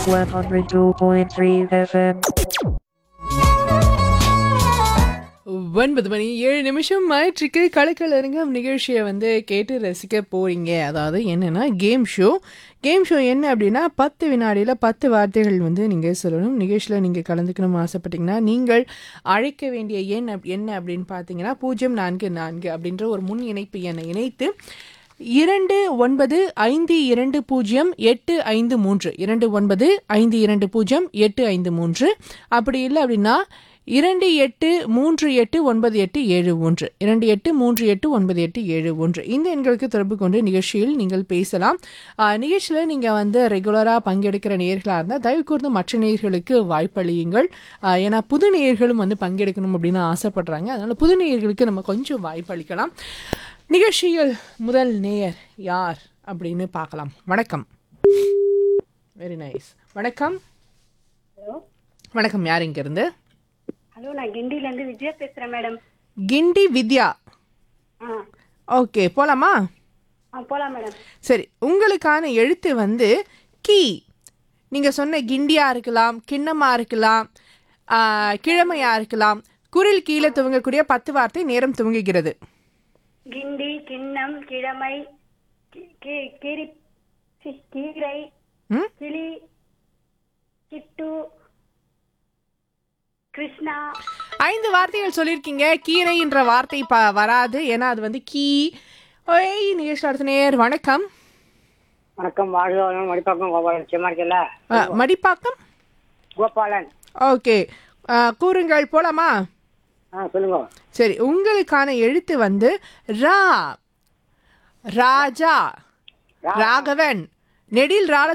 102.3 FM. ஒன்பது மணி ஏழு நிமிஷம் ஆயிற்றுக்கு கலக்கலருங்கம் நிகழ்ச்சியை வந்து கேட்டு ரசிக்க போறீங்க அதாவது என்னன்னா கேம் ஷோ கேம் ஷோ என்ன அப்படின்னா பத்து வினாடியில் பத்து வார்த்தைகள் வந்து நீங்கள் சொல்லணும் நிகழ்ச்சியில் நீங்கள் கலந்துக்கணும்னு ஆசைப்பட்டீங்கன்னா நீங்கள் அழைக்க வேண்டிய எண் அப்- என்ன அப்படின்னு பார்த்தீங்கன்னா பூஜ்ஜியம் நான்கு நான்கு அப்படின்ற ஒரு முன் இணைப்பு எண்ணை இணைத்து இரண்டு ஒன்பது ஐந்து இரண்டு பூஜ்ஜியம் எட்டு ஐந்து மூன்று இரண்டு ஒன்பது ஐந்து இரண்டு பூஜ்ஜியம் எட்டு ஐந்து மூன்று அப்படி இல்லை அப்படின்னா இரண்டு எட்டு மூன்று எட்டு ஒன்பது எட்டு ஏழு ஒன்று இரண்டு எட்டு மூன்று எட்டு ஒன்பது எட்டு ஏழு ஒன்று இந்த எண்களுக்கு தொடர்பு கொண்டு நிகழ்ச்சியில் நீங்கள் பேசலாம் ஆஹ், நிகழ்ச்சியில் நீங்கள் வந்து ரெகுலராக பங்கெடுக்கிற நேர்களாக இருந்தால் தயவு கூர்ந்து மற்ற நேயர்களுக்கு வாய்ப்பளியுங்கள் ஆஹ், ஏன்னா புது நேயர்களும் வந்து பங்கெடுக்கணும் அப்படின்னு ஆசைப்படுறாங்க அதனால் புது நேயர்களுக்கு நம்ம கொஞ்சம் வாய்ப்பளிக்கலாம் நிகழ்ச்சியில் முதல் நேயர் யார் அப்படின்னு பார்க்கலாம் வணக்கம் வெரி நைஸ் வணக்கம் ஹலோ வணக்கம் யார் இருந்து ஹலோ நான் கிண்டிலேருந்து விஜயா பேசுகிறேன் மேடம் கிண்டி வித்யா ஆ ஓகே போலாமா ஆ போகலாம் மேடம் சரி உங்களுக்கான எழுத்து வந்து கீ நீங்கள் சொன்ன கிண்டியா இருக்கலாம் கிண்ணமா இருக்கலாம் ஆ, கிழமையா இருக்கலாம் குரில் கீழே துவங்கக்கூடிய பத்து வார்த்தை நேரம் துவங்குகிறது கிண்டி கிண்ணம் கிழமை கி- கி- கீரி சி- கீரை ம் கிளி கிட்டு கிருஷ்ணா ஐந்து வார்த்தைகள் சொல்லியிருக்கீங்க கீரை என்ற வார்த்தை ப வராது ஏன்னா அது வந்து கீ ஒய் நிகழ்ச்சி அடுத்த நேர் வணக்கம் வணக்கம் வாழ்க வளமுடன் மடிப்பாக்கம் கோபாலன் நிச்சயமா இருக்கல ஆ, மடிப்பாக்கம் கோபாலன் ஓகே ஆ, கூறுங்கள் போலாமா ஆ சொல்லுங்க சரி உங்களுக்கான எழுத்து வந்து ரா ராஜா ராகவன் நெடில் ரால